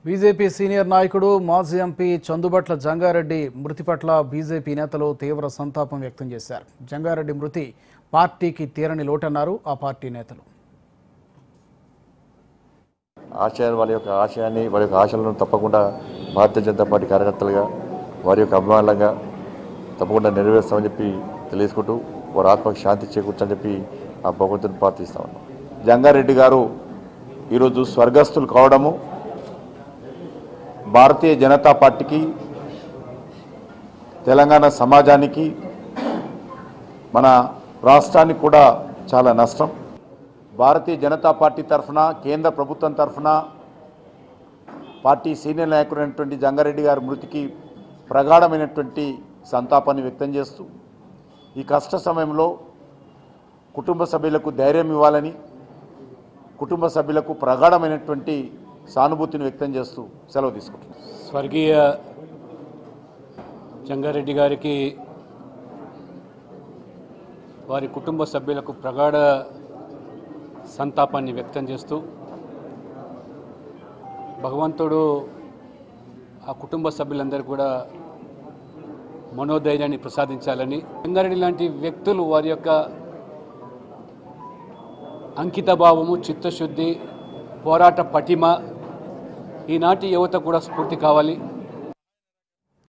BJP senior నాయకుడు మాజీ MP చందుబట్ల Jangareddy మృతి పట్ల బీజేపీ నేతలు తీవ్ర సంతాపం వ్యక్తం చేశారు జంగారెడ్డి మృతి పార్టీకి తీరని లోటన్నారు ఆ పార్టీ నేతలు ఆశయాన్ని వాళ్ళ యొక్క ఆశయాన్ని వారి యొక్క ఆశలను తప్పకుండా భారతీయ జనతా పార్టీ కార్యకర్తలుగా వారి యొక్క అభిమానులుగా తప్పకుండా నెరవేరుస్తామని చెప్పి తెలియజేసుకుంటూ వారి ఆత్మకు శాంతి చేకూర్చని చెప్పి ఆ భగవంతుని ప్రార్థిస్తా ఉన్నాం జంగారెడ్డి గారు ఈరోజు స్వర్గస్థులు కావడము భారతీయ జనతా పార్టీకి తెలంగాణ సమాజానికి మన రాష్ట్రానికి కూడా చాలా నష్టం భారతీయ జనతా పార్టీ తరఫున కేంద్ర ప్రభుత్వం తరఫున పార్టీ సీనియర్ నాయకుడైనటువంటి జంగారెడ్డి గారి మృతికి ప్రగాఢమైనటువంటి సంతాపాన్ని వ్యక్తం చేస్తూ ఈ కష్ట సమయంలో కుటుంబ సభ్యులకు ధైర్యం ఇవ్వాలని కుటుంబ సభ్యులకు ప్రగాఢమైనటువంటి సానుభూతిని వ్యక్తం చేస్తూ సెలవు తీసుకుంటున్నాను స్వర్గీయ జంగారెడ్డి గారికి వారి కుటుంబ సభ్యులకు ప్రగాఢ సంతాపాన్ని వ్యక్తం చేస్తూ భగవంతుడు ఆ కుటుంబ సభ్యులందరూ కూడా మనోధైర్యాన్ని ప్రసాదించాలని జంగారెడ్డి లాంటి వ్యక్తులు వారి యొక్క అంకిత భావము చిత్తశుద్ధి పోరాట పటిమ ఈనాటి యువత కూడా స్ఫూర్తి కావాలి